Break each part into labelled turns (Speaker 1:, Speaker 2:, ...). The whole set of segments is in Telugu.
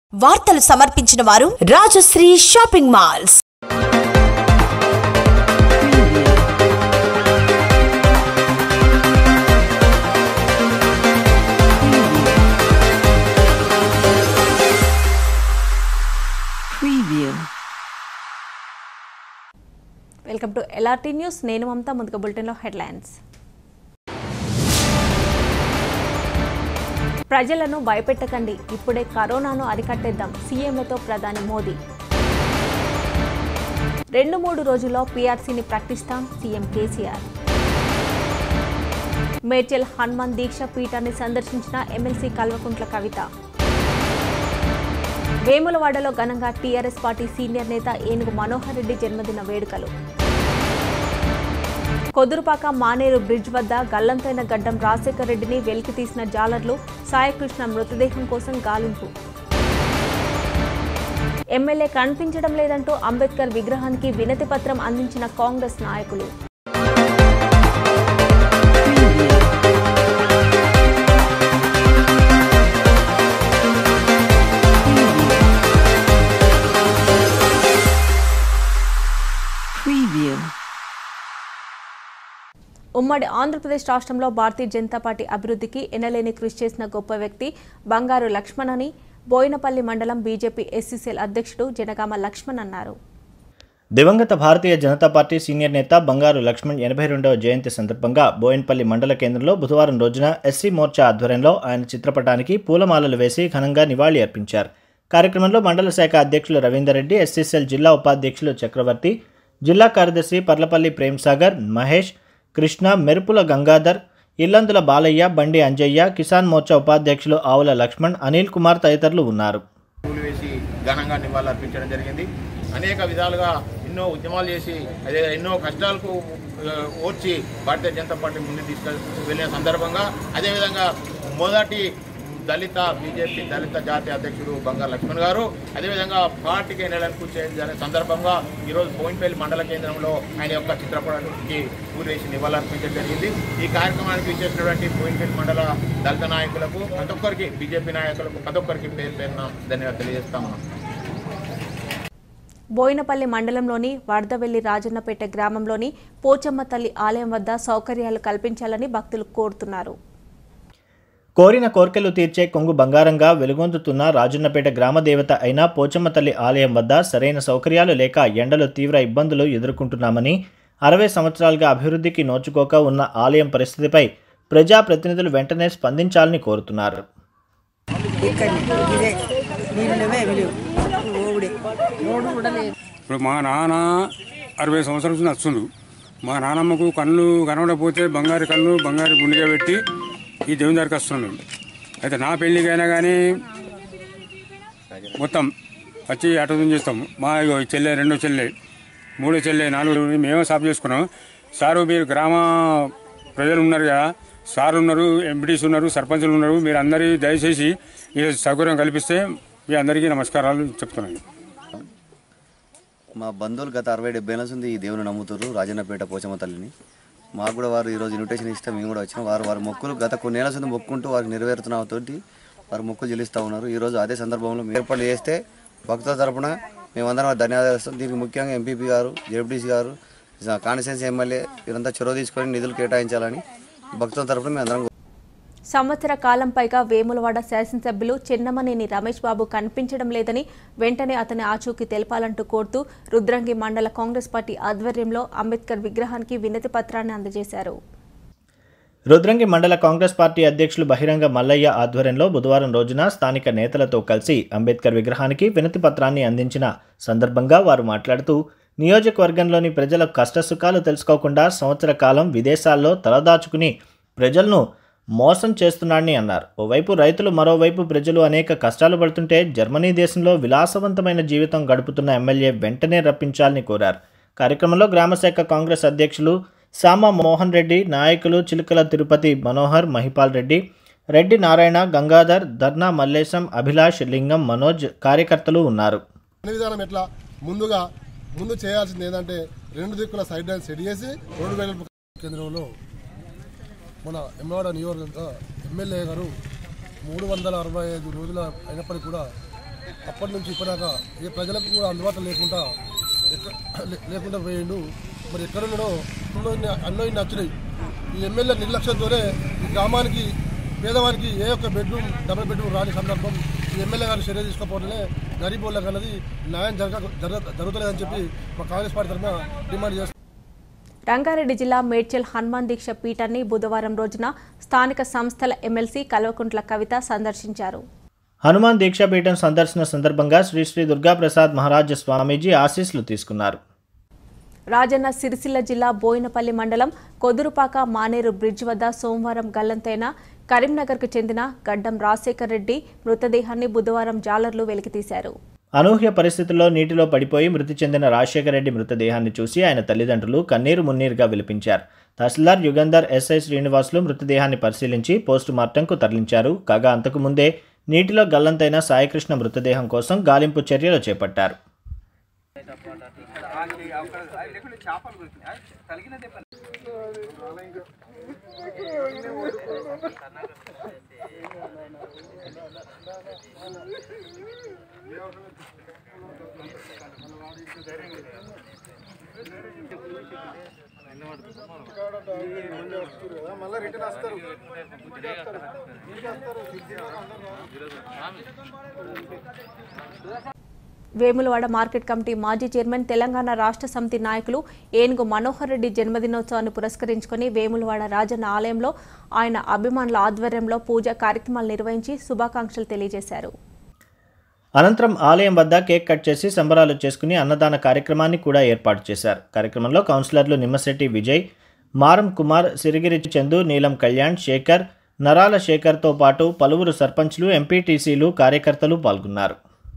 Speaker 1: వార్తలు సమర్పించిన వారు Rajashri shopping malls
Speaker 2: Preview.
Speaker 3: Welcome to LRT news నేను మమతా ముందుగా బులెటిన్లో హెడ్లైన్స్ ప్రజలను భయపెట్టకండి ఇప్పుడే కరోనాను అరికట్టేద్దాం సీఎంలతో ప్రధాని మోదీ రెండు మూడు రోజుల్లో పీఆర్సీని ప్రకటిస్తాం సీఎం కేసీఆర్ మేడ్చల్ హనుమాన్ దీక్ష పీఠాన్ని సందర్శించిన ఎమ్మెల్సీ కల్వకుంట్ల కవిత వేములవాడలో ఘనంగా టీఆర్ఎస్ పార్టీ సీనియర్ నేత ఏనుగు మనోహర్ రెడ్డి జన్మదిన వేడుకలు కొదురుపాక మానేరు బ్రిడ్జ్ వద్ద గల్లంతైన గడ్డం రాజశేఖర్ రెడ్డిని వెలికి తీసిన జాలర్లు సాయకృష్ణ మృతదేహం కోసం గాలింపు ఎమ్మెల్యే కనిపించడం లేదంటూ అంబేద్కర్ విగ్రహానికి వినతి పత్రం అందించిన కాంగ్రెస్ నాయకులు
Speaker 2: Preview.
Speaker 3: ఉమ్మడి ఆంధ్రప్రదేశ్ రాష్ట్రంలో భారతీయ జనతా పార్టీ అభివృద్ధికి ఎనలేని కృషి చేసిన గొప్ప వ్యక్తి బంగారు లక్ష్మణ్ అని బోయినపల్లి మండలం బీజేపీ ఎస్సీసీఎల్ అధ్యక్షుడు జనగామ లక్ష్మణ్ అన్నారు
Speaker 4: దివంగత భారతీయ జనతా పార్టీ సీనియర్ నేత బంగారు లక్ష్మణ్ ఎనభై రెండవ జయంతి సందర్భంగా బోయిన్పల్లి మండల కేంద్రంలో బుధవారం రోజున ఎస్సీ మోర్చా ఆధ్వర్యంలో ఆయన చిత్రపటానికి పూలమాలలు వేసి ఘనంగా నివాళి అర్పించారు కార్యక్రమంలో మండల శాఖ అధ్యక్షులు రవీందర్ రెడ్డి ఎస్సీసీఎల్ జిల్లా ఉపాధ్యక్షులు చక్రవర్తి జిల్లా కార్యదర్శి పర్లపల్లి ప్రేమ్సాగర్ మహేష్ కృష్ణ మెరుపుల గంగాధర్ ఇల్లందుల బాలయ్య బండి అంజయ్య కిసాన్ మోర్చా ఉపాధ్యక్షులు ఆవుల లక్ష్మణ్ అనిల్ కుమార్ తదితరులు ఉన్నారు
Speaker 5: పూలు వేసి ఘనంగా నివాళులు అర్పించడం జరిగింది అనేక విధాలుగా ఎన్నో ఉద్యమాలు చేసి అదే ఎన్నో కష్టాలకు ఆ, ఓర్చి భారతీయ జనతా పార్టీ ముందుకు తీసుకు వెళ్ళిన సందర్భంగా అదేవిధంగా మొదటి దళిత బీజేపీ దళిత జాతీయ అధ్యక్షుడు బంగారు లక్ష్మణ్ గారు అదేవిధంగా పార్టీకి నెలలకు చేసిన సందర్భంగా ఈరోజు బోయినపల్లి మండల కేంద్రంలో ఆయన యొక్క చిత్రపటానికి పూలు వేసి నివాళులర్పించడం జరిగింది ఈ కార్యక్రమానికి ఇచ్చేసినటువంటి బోయినపల్లి మండల దళిత నాయకులకు ప్రతి ఒక్కరికి బీజేపీ నాయకులకు ప్రతి ఒక్కరికి పేరు పేరున ధన్యవాదాలు తెలియజేస్తా ఉన్నాం
Speaker 3: బోయినపల్లి మండలంలోని వరదవెల్లి రాజన్నపేట గ్రామంలోని పోచమ్మ తల్లి ఆలయం వద్ద సౌకర్యాలు కల్పించాలని భక్తులు కోరుతున్నారు
Speaker 4: కోరిన కోర్కెలు తీర్చే కొంగు బంగారంగా వెలుగొందుతున్న రాజన్నపేట గ్రామ దేవత అయిన పోచమ్మ తల్లి ఆలయం వద్ద సరైన సౌకర్యాలు లేక ఎండలు తీవ్ర ఇబ్బందులు ఎదుర్కొంటున్నామని అరవై సంవత్సరాలుగా అభివృద్ధికి నోచుకోక ఉన్న ఆలయం పరిస్థితిపై ప్రజాప్రతినిధులు వెంటనే స్పందించాలని కోరుతున్నారు
Speaker 6: ఇక్కడ ఇదే నీళ్ళు లేవే ఏమి లేవు ఓవుడే
Speaker 7: ఇప్పుడు మా నాన్న అరవై సంవత్సరాల నుంచి వస్తుండు మా నాన్నమ్మకు కళ్ళు కనబడకపోతే బంగారు కళ్ళు బంగారు గుండెగా పెట్టి ఈ దేవుని దగ్గరికి వస్తున్నాం మేము అయితే నా పెళ్ళికైనా కానీ మొత్తం వచ్చి అటు చేస్తాం మా ఇగో ఈ చెల్లె రెండో చెల్లె మూడో చెల్లె నాలుగో మేమే సాఫ్ చేసుకున్నాం సారు మీరు గ్రామ ప్రజలు ఉన్నారు కదా సార్ ఉన్నారు ఎంపీటీస్ ఉన్నారు సర్పంచులు ఉన్నారు మీరు అందరి దయచేసి ఈ సౌకర్యం కల్పిస్తే మీ అందరికీ నమస్కారాలు చెప్తున్నాను
Speaker 8: మా బంధువులు గత అరవై డెబ్బై ఏళ్ళ నుంచి ఈ దేవుని నమ్ముతారు రాజన్నపేట పోచమ్మ తల్లిని మాకు కూడా వారు ఈరోజు ఇన్విటేషన్ ఇస్తే మేము కూడా వచ్చినాం వారు వారి మొక్కులు గత కొన్ని ఏళ్ళ నుంచి మొక్కుంటూ వారికి నెరవేరుతున్నతోటి వారు మొక్కులు చెల్లిస్తూ ఉన్నారు ఈరోజు అదే సందర్భంలో మేము ఏర్పాట్లు చేస్తే భక్తుల తరపున మేమందరం ధన్యవాదాలు ఇస్తాం దీనికి ముఖ్యంగా ఎంపీపీ గారు జెడ్పీసీ గారు కాన్స్టిట్యున్సీ ఎమ్మెల్యే వీరంతా చొరవ తీసుకొని నిధులు కేటాయించాలని భక్తుల తరపున మేము అందరం
Speaker 3: సంవత్సర కాలం పైగా వేములవాడ శాసనసభ్యులు చెన్నమనేని రమేష్ బాబు కనిపించడం లేదని వెంటనే అతని ఆచూకీ తెలపాలంటూ కోరుతూ రుద్రంగి మండల కాంగ్రెస్ పార్టీ ఆధ్వర్యంలో అంబేద్కర్ విగ్రహానికి వినతి పత్రాన్ని అందజేశారు
Speaker 4: రుద్రంగి మండల కాంగ్రెస్ పార్టీ అధ్యక్షులు బహిరంగ మల్లయ్య ఆధ్వర్యంలో బుధవారం రోజున స్థానిక నేతలతో కలిసి అంబేద్కర్ విగ్రహానికి వినతి పత్రాన్ని అందించిన సందర్భంగా వారు మాట్లాడుతూ నియోజకవర్గంలోని ప్రజల కష్టసుఖాలు తెలుసుకోకుండా సంవత్సర కాలం విదేశాల్లో తలదాచుకుని ప్రజలను మోసం చేస్తున్నాడని అన్నారు ఓవైపు రైతులు మరోవైపు ప్రజలు అనేక కష్టాలు పడుతుంటే జర్మనీ దేశంలో విలాసవంతమైన జీవితం గడుపుతున్న ఎమ్మెల్యే వెంటనే రప్పించాలని కోరారు కార్యక్రమంలో గ్రామశాఖ కాంగ్రెస్ అధ్యక్షులు సామ మోహన్ రెడ్డి నాయకులు చిలుకల తిరుపతి మనోహర్ మహిపాల్ రెడ్డి రెడ్డి నారాయణ గంగాధర్ ధర్నా మల్లేశం అభిలాష్ లింగం మనోజ్ కార్యకర్తలు ఉన్నారు
Speaker 9: పని విధానం ఎట్లా ముందుగా ముందు చేయాల్సింది ఏంటంటే రెండు దిక్కుల సైడ్ లైన్ సెట్ చేసి రోడ్డు వెడల్పు కేంద్రంలో మన ఎమ్మవాడ నియోజకవర్గ ఎమ్మెల్యే గారు మూడు వందల అరవై ఐదు రోజుల అయినప్పటికీ కూడా అప్పటి నుంచి ఇప్పటిదాకా ఏ ప్రజలకు కూడా అందుబాటులో లేకుండా ఎక్క- లే- లేకుండా పోయిండు మరి ఎక్కడ ఉన్నాడో ఎన్నో ఇన్ని- అన్నో ఇన్ని వచ్చినాయి ఈ ఎమ్మెల్యే నిర్లక్ష్యంతోనే ఈ గ్రామానికి పేదవానికి ఏ ఒక్క బెడ్రూమ్ డబుల్ బెడ్రూమ్ రాని సందర్భం ఈ ఎమ్మెల్యే గారు చర్య తీసుకోకపోవడమే గరీబ్ వాళ్ళకి అన్నది న్యాయం జరగ జరగ జరుగుతలేదని చెప్పి మా కాంగ్రెస్ పార్టీ తరఫున డిమాండ్ చేస్తున్నాం
Speaker 3: రంగారెడ్డి జిల్లా మేడ్చల్ హనుమాన్ దీక్ష పీఠాన్ని బుధవారం రోజున స్థానిక సంస్థల ఎమ్మెల్సీ కల్వకుంట్ల కవిత సందర్శించారు
Speaker 4: హనుమాన్ దీక్షాపీఠం సందర్శన సందర్భంగా శ్రీ శ్రీ దుర్గాప్రసాద్ మహారాజ స్వామీజీ ఆశీస్సులు తీసుకున్నారు
Speaker 3: రాజన్న సిరిసిల్ల జిల్లా బోయినపల్లి మండలం కొదురుపాక మానేరు బ్రిడ్జ్ వద్ద సోమవారం గల్లంతైన కరీంనగర్కు చెందిన గడ్డం రాజశేఖర్ రెడ్డి మృతదేహాన్ని బుధవారం జాలర్లు వెలికితీశారు
Speaker 4: అనూహ్య పరిస్థితుల్లో నీటిలో పడిపోయి మృతి చెందిన రాజశేఖర రెడ్డి మృతదేహాన్ని చూసి ఆయన తల్లిదండ్రులు కన్నీరు మున్నీరుగా విలిపించారు తహసీల్దార్ యుగంధర్ ఎస్ఐ శ్రీనివాసులు మృతదేహాన్ని పరిశీలించి పోస్టు మార్టంకు తరలించారు కాగా అంతకు ముందే నీటిలో గల్లంతైన సాయికృష్ణ మృతదేహం కోసం గాలింపు చర్యలు చేపట్టారు
Speaker 3: వేములవాడ మార్కెట్ కమిటీ మాజీ చైర్మన్ తెలంగాణ రాష్ట్ర సమితి నాయకులు ఏనుగు మనోహర్ రెడ్డి జన్మదినోత్సవాన్ని పురస్కరించుకొని వేములవాడ రాజన్న ఆలయంలో ఆయన అభిమానుల ఆధ్వర్యంలో పూజా కార్యక్రమాలు నిర్వహించి శుభాకాంక్షలు తెలియజేశారు
Speaker 4: అనంతరం ఆలయం వద్ద కేక్ కట్ చేసి సంబరాలు చేసుకుని అన్నదాన కార్యక్రమాన్ని కూడా ఏర్పాటు చేశారు కార్యక్రమంలో కౌన్సిలర్లు నిమ్మశెట్టి విజయ్ మారం కుమార్ సిరిగిరి చందు నీలం కళ్యాణ్ శేఖర్ నరాల శేఖర్తో పాటు పలువురు సర్పంచ్లు ఎంపీటీసీలు కార్యకర్తలు పాల్గొన్నారు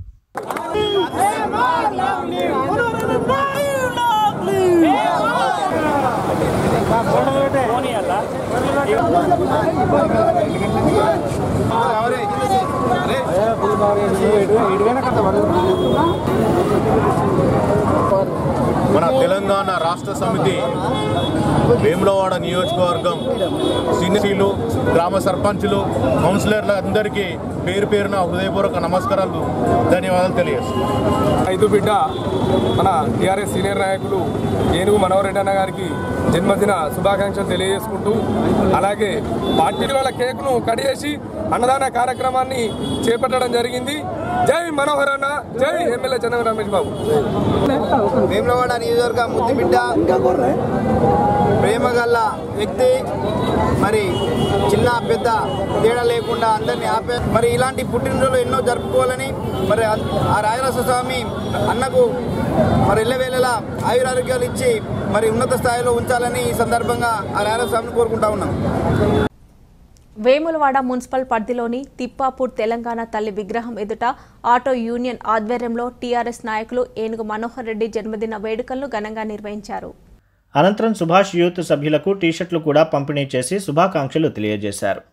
Speaker 10: మన తెలంగాణ రాష్ట్ర సమితి వేములవాడ నియోజకవర్గం సీనియర్లు గ్రామ సర్పంచులు కౌన్సిలర్ల అందరికీ పేరు పేరున హృదయపూర్వక నమస్కారాలు ధన్యవాదాలు తెలియజేస్తున్నాను
Speaker 11: ఐదు బిడ్డ మన టీఆర్ఎస్ సీనియర్ నాయకులు ఏనుగు మనోహరెడ్డి అన్న గారికి జన్మదిన శుభాకాంక్షలు తెలియజేసుకుంటూ అలాగే పార్టీ వాళ్ళ కేక్ను కట్ చేసి అన్నదాన కార్యక్రమాన్ని చేపట్టడం జరిగింది జై మనోహర్ అన్న జై ఎమ్మెల్యే చంద్ర రమేష్ బాబు
Speaker 12: వేములవాడ నియోజకవర్గ ముద్దుబిడ్డ ప్రేమ గల్ల వ్యక్తి మరి చిన్న పెద్ద తేడా లేకుండా అందరినీ ఆపే మరి ఇలాంటి పుట్టినరోజులు ఎన్నో జరుపుకోవాలని మరి అన్- ఆ రాజరాజ స్వామి అన్నకు మరి ఎల్లవేళలా ఆయురారోగ్యాలు ఇచ్చి మరి ఉన్నత స్థాయిలో ఉంచాలని ఈ సందర్భంగా ఆ రాజరాజ స్వామిని కోరుకుంటా ఉన్నాం
Speaker 3: వేములవాడ మున్సిపల్ పరిధిలోని తిప్పాపూర్ తెలంగాణ తల్లి విగ్రహం ఎదుట ఆటో యూనియన్ ఆధ్వర్యంలో టీఆర్ఎస్ నాయకులు ఏనుగు మనోహర్ రెడ్డి జన్మదిన వేడుకలను ఘనంగా నిర్వహించారు
Speaker 4: అనంతరం సుభాష్ యూత్ సభ్యులకు టీషర్ట్లు కూడా పంపిణీ చేసి శుభాకాంక్షలు తెలియజేశారు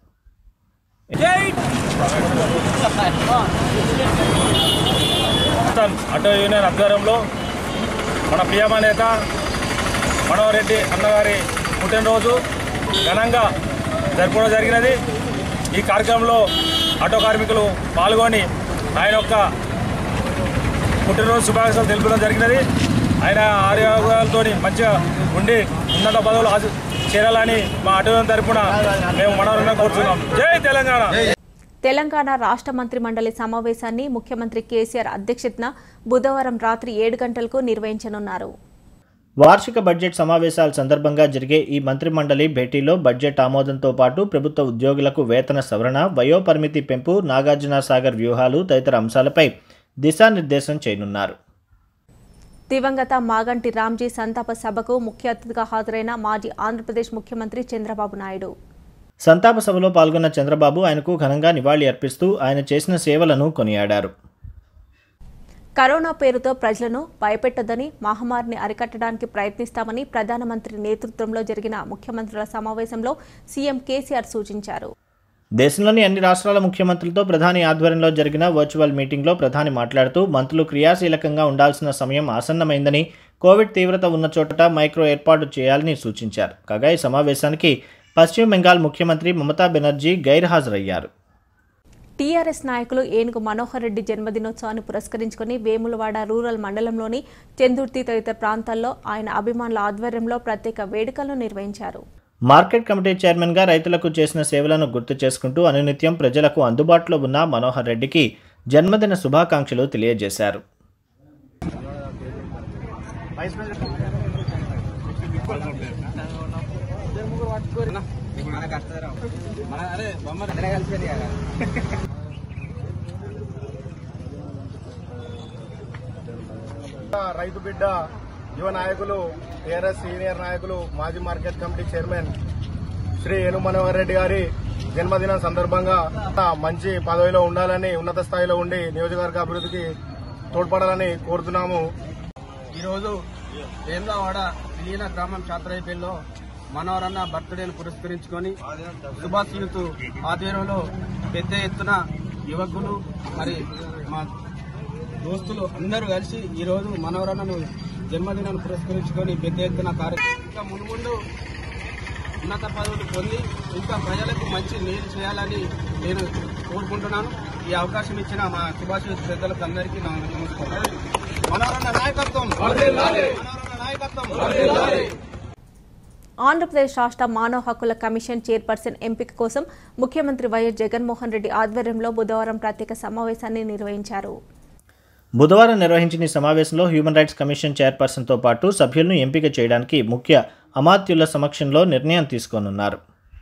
Speaker 13: రాష్ట్రం ఆటో యూనియన్ ఆధ్వర్యంలో మన ప్రియమ నేత మనోహరెడ్డి అన్నగారి పుట్టినరోజు ఘనంగా జరుపుకోవడం జరిగినది ఈ కార్యక్రమంలో ఆటో కార్మికులు పాల్గొని ఆయన యొక్క పుట్టినరోజు శుభాకాంక్షలు తెలుపడం జరిగినది ఆయన ఆరోగ్యాలతో మంచిగా ఉండి ఉన్నత పదవులు ఆశ- చేరాలని మా ఆటో యూనియన్ తరపున మేము మనోహరంగా కోరుతున్నాం జై తెలంగాణ
Speaker 3: తెలంగాణ రాష్ట్ర మంత్రి మండలి సమావేశాన్ని ముఖ్యమంత్రి కేసీఆర్ అధ్యక్షతన బుధవారం రాత్రి ఏడు గంటలకు నిర్వహించనున్నారు
Speaker 4: వార్షిక బడ్జెట్ సమావేశాల సందర్భంగా జరిగే ఈ మంత్రి మండలి భేటీలో బడ్జెట్ ఆమోదంతో పాటు ప్రభుత్వ ఉద్యోగులకు వేతన సవరణ వయోపరిమితి పెంపు నాగార్జున సాగర్ వ్యూహాలు తదితర అంశాలపై దిశానిర్దేశం చేయనున్నారు
Speaker 3: దివంగత మాగంటి రామ్జీ సంతాప సభకు ముఖ్య అతిథిగా హాజరైన మాజీ ఆంధ్రప్రదేశ్ ముఖ్యమంత్రి చంద్రబాబు నాయుడు
Speaker 4: సంతాప సభలో పాల్గొన్న చంద్రబాబు ఆయనకు ఘనంగా నివాళి అర్పిస్తూ ఆయన చేసిన సేవలను కొనియాడారు
Speaker 3: కరోనా పేరుతో ప్రజలను భయపెట్టొద్దని మహమ్మారిని అరికట్టడానికి ప్రయత్నిస్తామని ప్రధానమంత్రి నేతృత్వంలో జరిగిన ముఖ్యమంత్రుల సమావేశంలో సీఎం కేసీఆర్ సూచించారు
Speaker 4: దేశంలోని అన్ని రాష్ట్రాల ముఖ్యమంత్రులతో ప్రధాని ఆధ్వర్యంలో జరిగిన వర్చువల్ మీటింగ్లో ప్రధాని మాట్లాడుతూ మంత్రులు క్రియాశీలకంగా ఉండాల్సిన సమయం ఆసన్నమైందని కోవిడ్ తీవ్రత ఉన్న చోట మైక్రో ఏర్పాటు చేయాలని సూచించారు కాగా ఈ సమావేశానికి పశ్చిమ బెంగాల్ ముఖ్యమంత్రి మమతా బెనర్జీ గైర్హాజరయ్యారు
Speaker 3: టీఆర్ఎస్ నాయకులు ఏనుగు మనోహర్ రెడ్డి జన్మదినోత్సవాన్ని పురస్కరించుకుని వేములవాడ రూరల్ మండలంలోని చెందుర్తి తదితర ప్రాంతాల్లో ఆయన అభిమానుల ఆధ్వర్యంలో ప్రత్యేక వేడుకలను నిర్వహించారు
Speaker 4: మార్కెట్ కమిటీ చైర్మన్గా రైతులకు చేసిన సేవలను గుర్తు చేసుకుంటూ అనునిత్యం ప్రజలకు అందుబాటులో ఉన్న మనోహర్ రెడ్డికి జన్మదిన శుభాకాంక్షలు తెలియజేశారు
Speaker 9: రైతు బిడ్డ యువ నాయకులు టీఆర్ఎస్ సీనియర్ నాయకులు మాజీ మార్కెట్ కమిటీ చైర్మన్ శ్రీ ఏను మనోహర్ రెడ్డి గారి జన్మదినం సందర్భంగా మంచి పదవిలో ఉండాలని ఉన్నత స్థాయిలో ఉండి నియోజకవర్గ అభివృద్ధికి తోడ్పడాలని కోరుతున్నాము
Speaker 12: ఈరోజు వేములవాడ విలీన గ్రామం చాత్రాయిపల్లిలో మనోరన్న బర్త్డేను పురస్కరించుకొని సుభాష్ యూత్ ఆధ్వర్యంలో పెద్ద ఎత్తున యువకులు మరి మా దోస్తులు అందరూ కలిసి ఈరోజు మనోరన్నను జన్మదినాన్ని పురస్కరించుకొని పెద్ద ఎత్తున కార్యక్రమం ఇంకా మున్ముందు ఉన్నత పదవులు పొంది ఇంకా ప్రజలకు మంచి మేలు చేయాలని నేను కోరుకుంటున్నాను ఈ అవకాశం ఇచ్చిన మా సుభాష్ యూత్ పెద్దలకు అందరికీ నా నమస్కారం మనోరన్న నాయకత్వం మనోరన్న నాయకత్వం
Speaker 3: ఆంధ్రప్రదేశ్ రాష్ట్ర మానవ హక్కుల కమిషన్ చైర్పర్సన్ ఎంపిక కోసం ముఖ్యమంత్రి వైఎస్ జగన్మోహన్ రెడ్డి ఆధ్వర్యంలో బుధవారం ప్రత్యేక సమావేశాన్ని నిర్వహించారు
Speaker 4: బుధవారం నిర్వహించిన ఈ సమావేశంలో హ్యూమన్ రైట్స్ కమిషన్ చైర్పర్సన్తో పాటు సభ్యులను ఎంపిక చేయడానికి ముఖ్య అమాత్యుల సమక్షంలో నిర్ణయం తీసుకోనున్నారు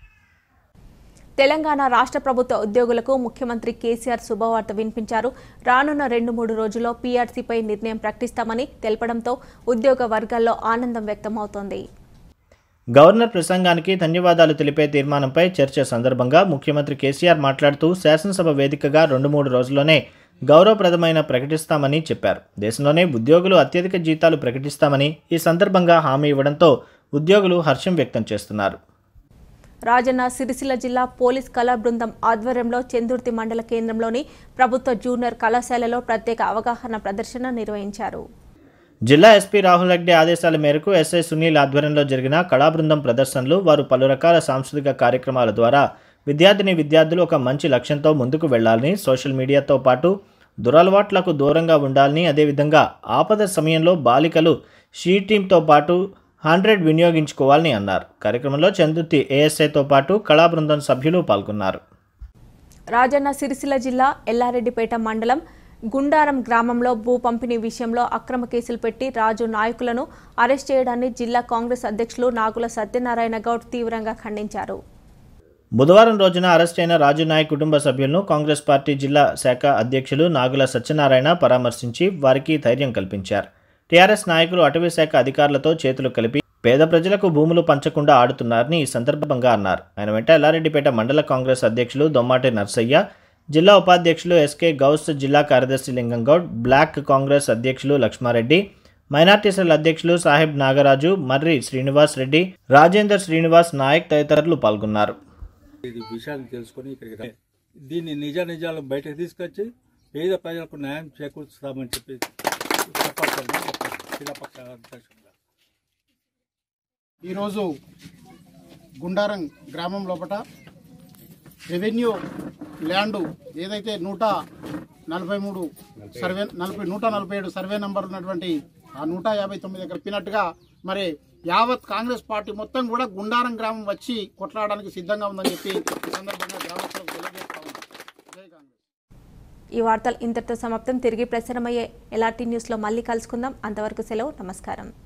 Speaker 3: తెలంగాణ రాష్ట్ర ప్రభుత్వ ఉద్యోగులకు ముఖ్యమంత్రి కేసీఆర్ శుభవార్త వినిపించారు రానున్న రెండు మూడు రోజుల్లో పీఆర్సీపై నిర్ణయం ప్రకటిస్తామని తెలపడంతో ఉద్యోగ వర్గాల్లో ఆనందం వ్యక్తమవుతోంది
Speaker 4: గవర్నర్ ప్రసంగానికి ధన్యవాదాలు తెలిపే తీర్మానంపై చర్చ సందర్భంగా ముఖ్యమంత్రి కేసీఆర్ మాట్లాడుతూ శాసనసభ వేదికగా రెండు మూడు రోజుల్లోనే గౌరవప్రదమైన ప్రకటిస్తామని చెప్పారు దేశంలోనే ఉద్యోగులు అత్యధిక జీతాలు ప్రకటిస్తామని ఈ సందర్భంగా హామీ ఇవ్వడంతో ఉద్యోగులు హర్షం వ్యక్తం చేస్తున్నారు
Speaker 3: రాజన్న సిరిసిల్ల జిల్లా పోలీస్ కళా బృందం ఆధ్వర్యంలో చెందుర్తి మండల కేంద్రంలోని ప్రభుత్వ జూనియర్ కళాశాలలో ప్రత్యేక అవగాహన ప్రదర్శన నిర్వహించారు
Speaker 4: జిల్లా ఎస్పీ రాహుల్ రెడ్డి ఆదేశాల మేరకు ఎస్ఐ సునీల్ ఆధ్వర్యంలో జరిగిన కళాబృందం ప్రదర్శనలు వారు పలు రకాల సాంస్కృతిక కార్యక్రమాల ద్వారా విద్యార్థిని విద్యార్థులు ఒక మంచి లక్ష్యంతో ముందుకు వెళ్లాలని సోషల్ మీడియాతో పాటు దురలవాట్లకు దూరంగా ఉండాలని అదేవిధంగా ఆపద సమయంలో బాలికలు షీ టీంతో పాటు హండ్రెడ్ వినియోగించుకోవాలని అన్నారు కార్యక్రమంలో చందుర్తి ఏఎస్ఐతో పాటు కళాబృందం సభ్యులు పాల్గొన్నారు
Speaker 3: రాజన్న సిరిసిల్ల జిల్లా ఎల్లారెడ్డిపేట మండలం గుండారం గ్రామంలో భూ పంపిణీ విషయంలో అక్రమ కేసులు పెట్టి రాజు నాయకులను అరెస్ట్ చేయడాన్ని జిల్లా కాంగ్రెస్ అధ్యక్షులు నాగుల సత్యనారాయణ గౌడ్ తీవ్రంగా ఖండించారు
Speaker 4: బుధవారం రోజున అరెస్ట్ అయిన రాజు నాయక్ కుటుంబ సభ్యులను కాంగ్రెస్ పార్టీ జిల్లా శాఖ అధ్యక్షులు నాగుల సత్యనారాయణ పరామర్శించి వారికి ధైర్యం కల్పించారు టీఆర్ఎస్ నాయకులు అటవీ శాఖ అధికారులతో చేతులు కలిపి పేద ప్రజలకు భూములు పంచకుండా ఆడుతున్నారని ఈ సందర్భంగా అన్నారు ఆయన వెంట ఎల్లారెడ్డిపేట మండల కాంగ్రెస్ అధ్యక్షులు దొమ్మాటి నర్సయ్య జిల్లా ఉపాధ్యక్షులు ఎస్కే గౌస్ జిల్లా కార్యదర్శి లింగంగౌడ్ బ్లాక్ కాంగ్రెస్ అధ్యక్షులు లక్ష్మారెడ్డి మైనార్టీ సెల్ అధ్యక్షులు సాహెబ్ నాగరాజు మర్రి శ్రీనివాస్ రెడ్డి రాజేందర్ శ్రీనివాస్ నాయక్ తదితరులు పాల్గొన్నారు
Speaker 14: ఇది విషయాలు తెలుసుకొని ఇక్కడికి రా- దీన్ని నిజ నిజాలు బయటకు తీసుకొచ్చి పేద ప్రజలకు న్యాయం చేకూర్చుతామని చెప్పి చెప్పాలి శిలాపక్ష అధ్యక్షుడుగా
Speaker 15: ఈరోజు గుండారం గ్రామం లోపల రెవెన్యూ ల్యాండ్ ఏదైతే నూట నలభై మూడు సర్వే నలభై నూట నలభై ఏడు సర్వే నంబర్ ఉన్నటువంటి ఆ నూట యాభై తొమ్మిది దగ్గర చెప్పినట్టుగా మరి యావత్ కాంగ్రెస్ పార్టీ మొత్తం కూడా గుండారం గ్రామం వచ్చి కొట్లాడడానికి సిద్ధంగా ఉందని చెప్పి ఈ సందర్భంగా గ్రామస్తులకు తెలియజేస్తా ఉన్నాం జై కాంగ్రెస్
Speaker 3: ఈ వార్తలు ఇంతటితో సమాప్తం తిరిగి ప్రసారమయ్యే ఎలాంటి న్యూస్లో మళ్ళీ కలుసుకుందాం అంతవరకు సెలవు నమస్కారం